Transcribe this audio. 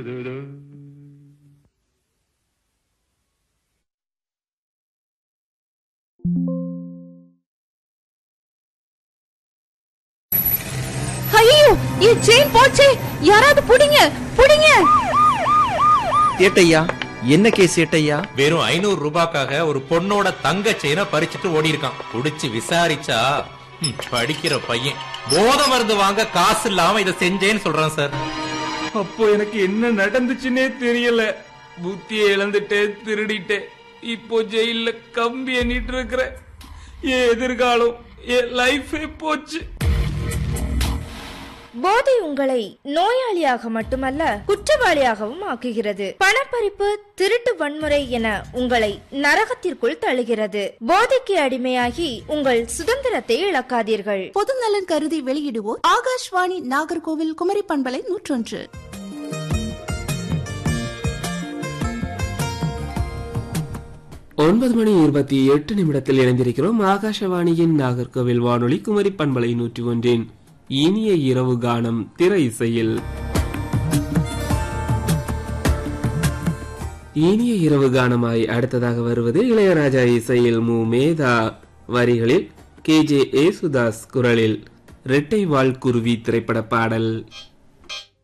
ஐயோ என் செயின் போச்சே யாராவது புடிங்க புடிங்க ஏட்டையா என்ன கேஸ் ஏட்டையா வெறும் ஐநூறு ரூபாய்க்காக ஒரு பொண்ணோட தங்க செயினை பறிச்சுட்டு ஓடி இருக்கான் குடிச்சு விசாரிச்சா ம், படிக்கிற பையன் போத மருந்து வாங்க காசு இல்லாம இதை செஞ்சேன்னு சொல்றான் சார் அப்போ எனக்கு என்ன நடந்துச்சுன்னே தெரியல புத்தியை இழந்துட்டேன் திருடிட்டேன் இப்போ ஜெயில கம்பி எண்ணிட்டு இருக்கிறேன் என் எதிர்காலம் என் லைஃபே போச்சு போதை உங்களை நோயாளியாக மட்டுமல்ல குற்றவாளியாகவும் ஆக்குகிறது பணப்பறிப்பு திருட்டு வன்முறை என உங்களை நரகத்திற்குள் தள்ளுகிறது போதைக்கு அடிமையாகி உங்கள் சுதந்திரத்தை இழக்காதீர்கள் பொதுநலன் கருதி வெளியிடுவோர் ஆகாஷ்வாணி நாகர்கோவில் குமரி பண்பலை நூற்றொன்று ஒன்பது மணி இருபத்தி எட்டு நிமிடத்தில் இணைந்திருக்கிறோம் ஆகாஷவாணியின் நாகர்கோவில் வானொலி குமரி பண்பலை நூற்றி ஒன்றின் இனிய இரவு கானம் திரை இசையில் இனிய இரவு கானமாய் அடுத்ததாக வருவது இளையராஜா இசையில் மு மேதா வரிகளில் கே ஜே ஏசுதாஸ் குரலில் இரட்டை வால் குருவி திரைப்பட பாடல்